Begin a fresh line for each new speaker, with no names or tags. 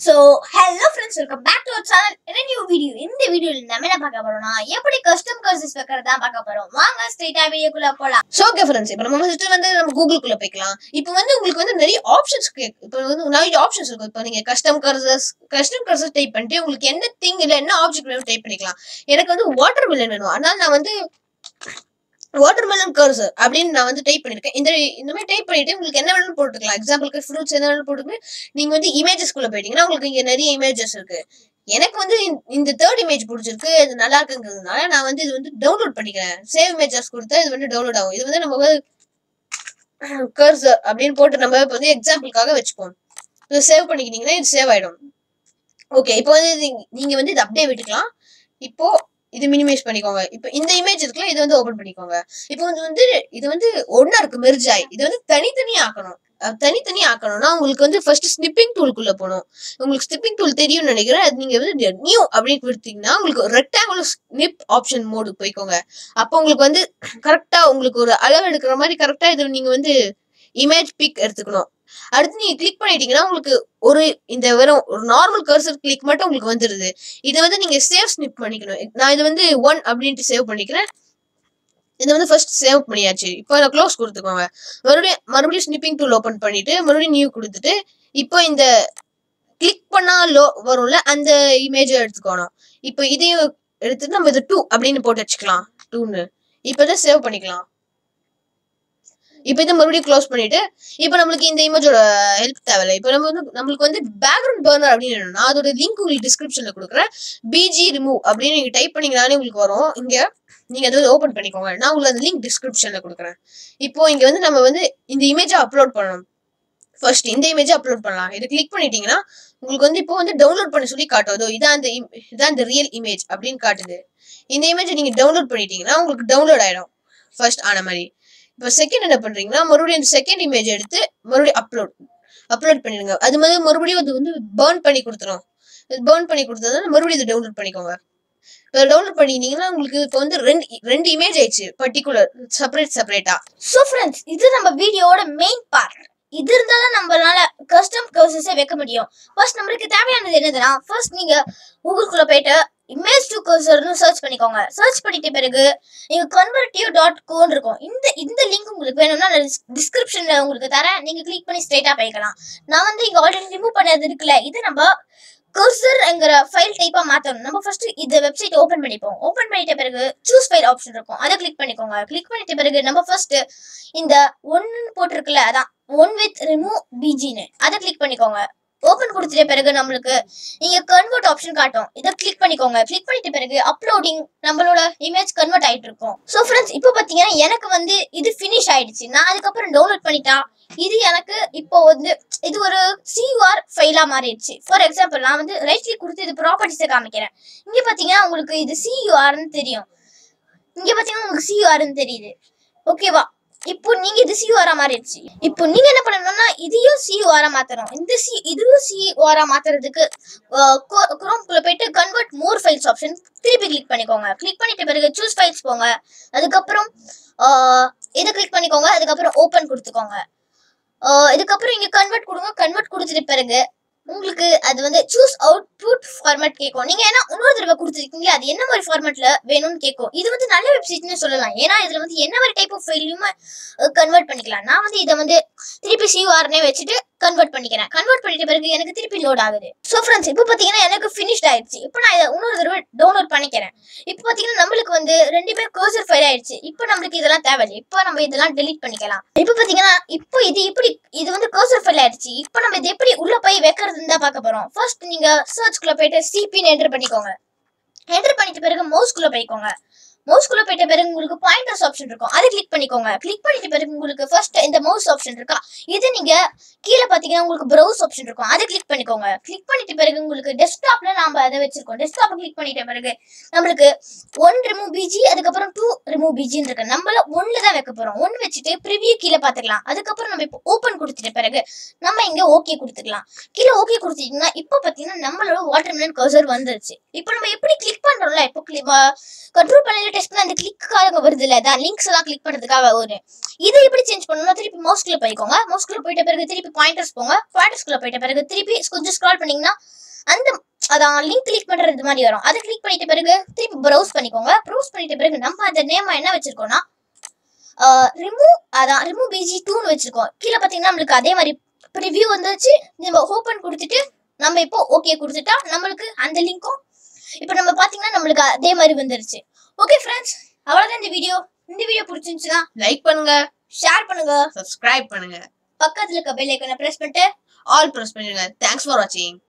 so hello friends welcome back to our channel new video இந்த வீடியோல நம்ம என்ன பார்க்க போறோம்னா எப்படி கஸ்டம் கர்சஸ் வைக்கிறதா பார்க்க போறோம் வாங்க ஸ்ட்ரைட்டா வீடியோக்குள்ள போலாம்
ஸோ ஓகே ஃப்ரெண்ட்ஸ் இப்போ நம்ம ஃபர்ஸ்ட் வந்து நம்ம கூகுளுக்குள்ள போய்க்கலாம் இப்போ வந்து உங்களுக்கு வந்து நிறைய ஆப்ஷன்ஸ் இப்போ வந்து நிறைய ஆப்ஷன்ஸ் இருக்கும் இப்போ நீங்க custom cursors custom cursors type பண்ணிட்டு உங்களுக்கு என்ன திங் இல்லை என்ன ஆப்ஜெக்ட் வேணும் டைப் பண்ணிக்கலாம் எனக்கு வந்து வாட்டர் மில்லன் வேணும் அதனால நான் வந்து வாட்டர் மெலன் கர்சர் அப்படின்னு நான் வந்து டைப் பண்ணிருக்கேன் இந்த இந்த மாதிரி டைப் பண்ணிட்டு உங்களுக்கு என்ன வேணும் போட்டுக்கலாம் எக்ஸாம்பிளுக்கு ஃப்ரூட்ஸ் என்ன வேணும் போட்டுட்டு நீங்க வந்து இமேஜஸ்குள்ள போயிட்டீங்கன்னா உங்களுக்கு இங்க நிறைய இமேஜஸ் இருக்கு எனக்கு வந்து இந்த- இந்த தேர்ட் இமேஜ் பிடிச்சிருக்கு இது நல்லா இருக்குங்கிறதுனால நான் வந்து இது வந்து டவுன்லோட் பண்ணிக்கிறேன் சேவ் இமேஜஸ் கொடுத்தா இது வந்து டவுன்லோட் ஆகும் இது வந்து நம்ம வந்து கர்சர் அப்படின்னு போட்டு நம்ம இப்ப வந்து எக்ஸாம்பிளுக்காக வச்சுப்போம் இது சேவ் பண்ணிக்கிட்டீங்கன்னா இது சேவ் ஆயிடும் ஓகே இப்போ வந்து இது- நீங்க வந்து இது அப்படியே விட்டுக்கலாம் இப்போ இது மினிமைஸ் பண்ணிக்கோங்க இப்போ இந்த இமேஜ் இருக்குல்ல இது வந்து ஓபன் பண்ணிக்கோங்க இப்போ வந்து வந்து இது வந்து ஒண்ணா இருக்கு மெர்ஜாய் இது வந்து தனித்தனி ஆக்கணும் அஹ் தனித்தனி ஆக்கணும்னா உங்களுக்கு வந்து ஃபர்ஸ்ட் ஸ்னிப்பிங் டூலுக்குள்ள போகணும் உங்களுக்கு ஸ்னிப்பிங் டூல் தெரியும்னு நினைக்கிறேன் அது நீங்க வந்து நியூ அப்படின்னு கொடுத்தீங்கன்னா உங்களுக்கு ரெக்டாங்குலர் ஸ்னிப் ஆப்ஷன் மோடுக்கு போய்க்கோங்க அப்போ உங்களுக்கு வந்து கரெக்டா உங்களுக்கு ஒரு அளவு எடுக்கிற மாதிரி கரெக்டா இது நீங்க வந்து இமேஜ் பிக் எடுத்துக்கணும் அடுத்து நீங்க கிளிக் பண்ணிட்டீங்கன்னா உங்களுக்கு ஒரு இந்த வெறும் ஒரு நார்மல் கர்சர் கிளிக் மட்டும் உங்களுக்கு வந்துருது இது வந்து நீங்க சேவ் ஸ்னிப் பண்ணிக்கணும் நான் இது வந்து ஒன் அப்படின்ட்டு சேவ் பண்ணிக்கிறேன் இது வந்து ஃபர்ஸ்ட் சேவ் பண்ணியாச்சு இப்போ நான் க்ளோஸ் கொடுத்துக்கோங்க மறுபடியும் மறுபடியும் ஸ்னிப்பிங் டூல் ஓப்பன் பண்ணிட்டு மறுபடியும் நியூ கொடுத்துட்டு இப்போ இந்த கிளிக் பண்ணா லோ வரும்ல அந்த இமேஜை எடுத்துக்கணும் இப்போ இதையும் எடுத்துட்டு நம்ம இது டூ அப்படின்னு போட்டு வச்சுக்கலாம் டூன்னு இப்போ இதை சேவ் பண்ணிக்கலாம் இப்போ இதை மறுபடியும் க்ளோஸ் பண்ணிட்டு இப்போ நம்மளுக்கு இந்த இமேஜோட ஹெல்ப் தேவையில்லை இப்போ நம்ம வந்து நம்மளுக்கு வந்து பேக்ரவுண்ட் பர்னர் அப்படின்னு என்னன்னா அதோட லிங்க் உங்களுக்கு டிஸ்கிரிப்ஷன்ல கொடுக்குறேன் பிஜி ரிமூவ் அப்படின்னு நீங்க டைப் பண்ணீங்கனாலே உங்களுக்கு வரும் இங்க நீங்க அதை ஓபன் பண்ணிக்கோங்க நான் உங்களுக்கு அந்த லிங்க் டிஸ்கிரிப்ஷன்ல கொடுக்குறேன் இப்போ இங்க வந்து நம்ம வந்து இந்த இமேஜை அப்லோட் பண்ணணும் ஃபர்ஸ்ட் இந்த இமேஜை அப்லோட் பண்ணலாம் இது கிளிக் பண்ணிட்டீங்கன்னா உங்களுக்கு வந்து இப்போ வந்து டவுன்லோட் பண்ண சொல்லி காட்டுதோ இதான் அந்த im- இதான் இந்த ரியல் இமேஜ் அப்படின்னு காட்டுது இந்த இமேஜை நீங்க டவுன்லோட் பண்ணிட்டீங்கன்னா உங்களுக்கு டவுன்லோட் ஆயிடும் ஃபர்ஸ்ட் ஆன மாதிரி இப்போ செகண்ட் என்ன பண்றீங்கன்னா மறுபடியும் இந்த செகண்ட் இமேஜ் எடுத்து மறுபடியும் அப்லோட் அப்லோட் பண்ணிடுங்க அது மாதிரி மறுபடியும் அது வந்து பேர்ன் பண்ணி கொடுத்துரும் பேர்ன் பண்ணி கொடுத்ததுனால மறுபடியும் இதை டவுன்லோட் பண்ணிக்கோங்க இப்போ டவுன்லோட் பண்ணிட்டீங்கன்னா உங்களுக்கு இப்போ வந்து ரெண்டு ரெண்டு இமேஜ் ஆயிடுச்சு பர்டிகுலர் செப்பரேட் செப்பரேட்டா
ஸோ ஃப்ரெண்ட்ஸ் இது நம்ம வீடியோவோட மெயின் பார்ட் இது இருந்தா தான் நம்மளால கஸ்டம் கர்சஸே வைக்க முடியும் ஃபர்ஸ்ட் நம்மளுக்கு தேவையானது என்னதுன்னா ஃபர்ஸ்ட் நீங்க கூகுள்குள்ள போயிட்டு இமேஜ் டு கர்சர்னு சர்ச் பண்ணிக்கோங்க சர்ச் பண்ணிட்ட பிறகு நீங்க கன்வெர்டிவ் டாட் கோன் இருக்கும் இந்த இந்த லிங்க் உங்களுக்கு வேணும்னா நான் டிஸ்கிரிப்ஷன்ல உங்களுக்கு தரேன் நீங்க கிளிக் பண்ணி ஸ்ட்ரைட்டா போய்க்கலாம் நான் வந்து இங்க ஆல்ரெடி ரிமூவ் பண்ணது இருக்குல்ல இது நம்ம கர்சர்ங்கிற ஃபைல் டைப்பா மாத்தணும் நம்ம ஃபர்ஸ்ட் இந்த வெப்சைட் ஓபன் பண்ணிப்போம் ஓபன் பண்ணிட்ட பிறகு சூஸ் ஃபைல் ஆப்ஷன் இருக்கும் அதை கிளிக் பண்ணிக்கோங்க கிளிக் பண்ணிட்ட பிறகு நம்ம ஃபர்ஸ்ட் இந்த ஒன்னு போட்டிருக்குல்ல அதான் ஒன் வித் ரிமூவ் பிஜின்னு அதை கிளிக் பண்ணிக்கோங்க ஓபன் கொடுத்துட்ட பிறகு நம்மளுக்கு நீங்க கன்வெர்ட் ஆப்ஷன் காட்டும் இதை கிளிக் பண்ணிக்கோங்க கிளிக் பண்ணிட்ட பிறகு அப்லோடிங் நம்மளோட இமேஜ் கன்வெர்ட் ஆயிட்டு இருக்கும் ஸோ ஃப்ரெண்ட்ஸ் இப்போ பாத்தீங்கன்னா எனக்கு வந்து இது ஃபினிஷ் ஆயிடுச்சு நான் அதுக்கப்புறம் டவுன்லோட் பண்ணிட்டா இது எனக்கு இப்போ வந்து இது ஒரு சியூஆர் ஃபைலா மாறிடுச்சு ஃபார் எக்ஸாம்பிள் நான் வந்து ரைட் கிளிக் கொடுத்து இது ப்ராப்பர்ட்டிஸை காமிக்கிறேன் இங்க பாத்தீங்கன்னா உங்களுக்கு இது சியூஆர்னு தெரியும் இங்க பாத்தீங்கன்னா உங்களுக்கு சியூஆர்னு தெரியுது ஓகேவா இப்போ நீங்க இது சியூஆரா மாறிடுச்சு இப்போ நீங்க என்ன பண்ணணும்னா இதையும் சியூஆரா மாத்தணும் இந்த சி இதுவும் சியூஆரா மாத்துறதுக்கு குரோம்குள்ள போயிட்டு கன்வெர்ட் மோர் ஃபைல்ஸ் ஆப்ஷன் திருப்பி கிளிக் பண்ணிக்கோங்க கிளிக் பண்ணிட்ட பிறகு சூஸ் ஃபைல்ஸ் போங்க அதுக்கப்புறம் ஆஹ், இதை கிளிக் பண்ணிக்கோங்க அதுக்கப்புறம் ஓபன் கொடுத்துக்கோங்க ஆஹ், இதுக்கப்புறம் இங்க கன்வெர்ட் கொடுங்க கன்வெர்ட் கொடுத்துட்ட பிறகு உங்களுக்கு அது வந்து சூஸ் அவுட்புட் ஃபார்மேட் கேட்கும் நீங்க ஏன்னா இன்னொரு தடவை கொடுத்துருக்கீங்களா அது என்ன மாதிரி ஃபார்மேட்ல வேணும்னு கேட்கும் இது வந்து நல்ல வெப்சைட்னு சொல்லலாம் ஏன்னா இதுல வந்து என்ன மாதிரி டைப் ஆஃப் ஃபைலையுமே கன்வெர்ட் பண்ணிக்கலாம் நான் வந்து இதை வந்து திருப்பி சியூஆர்னே வச்சுட்டு கன்வெர்ட் பண்ணிக்கிறேன் கன்வெர்ட் பண்ணிட்ட பிறகு எனக்கு திருப்பி லோட் ஆகுது ஸோ ஃப்ரெண்ட்ஸ் இப்போ பார்த்தீங்கன்னா எனக்கு ஃபினிஷ்ட் ஆயிடுச்சு இப்போ நான் இதை இன்னொரு தடவை டவுன்லோட் பண்ணிக்கிறேன் இப்போ பார்த்தீங்கன்னா நம்மளுக்கு வந்து ரெண்டுமே கர்சர் ஃபைல் ஆயிடுச்சு இப்போ நம்மளுக்கு இதெல்லாம் தேவையில்லை இப்போ நம்ம இதெல்லாம் டெலீட் பண்ணிக்கலாம் இப்போ பார்த்தீங்கன்னா இப்போ இது இப்படி இது வந்து கர்சர் ஃபைல் ஆயிடுச்சு இப்போ நம்ம இது எப்படி உள்ள போய் வைக்கிறதுன்னு தான் பார்க்க போறோம் ஃபர்ஸ்ட் நீங்க சர்ச்குள்ள போயிட்டு சிபின்னு என்டர் பண்ணிக்கோங்க என்டர் பண்ணிட்ட பிறகு மவுஸ்குள்ள போய்க்கோங்க மவுஸ்குள்ள போயிட்ட பிறகு உங்களுக்கு பாயிண்டர்ஸ் ஆப்ஷன் இருக்கும் அதை கிளிக் பண்ணிக்கோங்க கிளிக் பண்ணிட்ட பிறகு உங்களுக்கு ஃபர்ஸ்ட் இந்த மவுஸ் ஆப்ஷன் இருக்கா இது நீங்க கீழே பாத்தீங்கன்னா உங்களுக்கு ப்ரௌஸ் ஆப்ஷன் இருக்கும் அதை கிளிக் பண்ணிக்கோங்க கிளிக் பண்ணிட்ட பிறகு உங்களுக்கு டெஸ்க்டாப்ல நாம அதை வச்சிருக்கோம் டெஸ்க்டாப் கிளிக் பண்ணிட்ட பிறகு நம்மளுக்கு ஒன் ரிமூவ் பிஜி அதுக்கப்புறம் டூ ரிமூவ் பிஜின்னு இருக்கு நம்மள ஒன்னு தான் வைக்க போறோம் ஒன்னு வச்சுட்டு ப்ரிவியூ கீழே பாத்துக்கலாம் அதுக்கப்புறம் நம்ம இப்போ ஓபன் கொடுத்துட்ட பிறகு நம்ம இங்க ஓகே கொடுத்துக்கலாம் கீழே ஓகே கொடுத்துட்டீங்கன்னா இப்போ பாத்தீங்கன்னா நம்மளோட வாட்டர் மெலன் கர்சர் வந்துருச்சு இப்போ நம்ம எப்படி கிளிக் பண்றோம்ல இப்போ கண்ட்ரோல் பண்ணல டெஸ்ட் பண்ண அந்த கிளிக்காக வருது இல்ல அதான் லிங்க்ஸ் எல்லாம் கிளிக் பண்றதுக்காக வரும் இது எப்படி சேஞ்ச் பண்ணணும்னா திருப்பி மவுஸ்குள்ள போய்க்கோங்க மவுஸ்குள்ள போயிட்ட பிறகு திருப்பி பாயிண்டர்ஸ் போங்க பாயிண்டர்ஸ்குள்ள போயிட்ட பிறகு திருப்பி கொஞ்சம் ஸ்க்ரால் பண்ணீங்கன்னா அந்த அதான் லிங்க் கிளிக் பண்றது மாதிரி வரும் அதை கிளிக் பண்ணிட்ட பிறகு திருப்பி ப்ரௌஸ் பண்ணிக்கோங்க ப்ரௌஸ் பண்ணிட்ட பிறகு நம்ம அந்த நேமா என்ன வச்சிருக்கோம்னா ரிமூவ் அதான் ரிமூவ் பிஜி டூன்னு வச்சிருக்கோம் கீழே பார்த்தீங்கன்னா நம்மளுக்கு அதே மாதிரி ரிவ்யூ வந்துச்சு நம்ம ஓப்பன் கொடுத்துட்டு நம்ம இப்போ ஓகே கொடுத்துட்டா நம்மளுக்கு அந்த லிங்க்கும் இப்போ நம்ம பார்த்தீங்கன்னா நம்மளுக்கு அதே மாதிரி வந்துருச்சு ஓகே ஃப்ரெண்ட்ஸ் அவ்வளோதான் இந்த வீடியோ இந்த வீடியோ பிடிச்சிருந்துச்சுன்னா
லைக் பண்ணுங்க
ஷேர் பண்ணுங்க
சப்ஸ்கிரைப் பண்ணுங்க
பக்கத்துல இருக்க பெல் ஐக்கனை பிரஸ் பண்ணிட்டு
ஆல் ப்ரெஸ் பண்ணிடுங்க தேங்க்ஸ் ஃபார் வாட்சிங்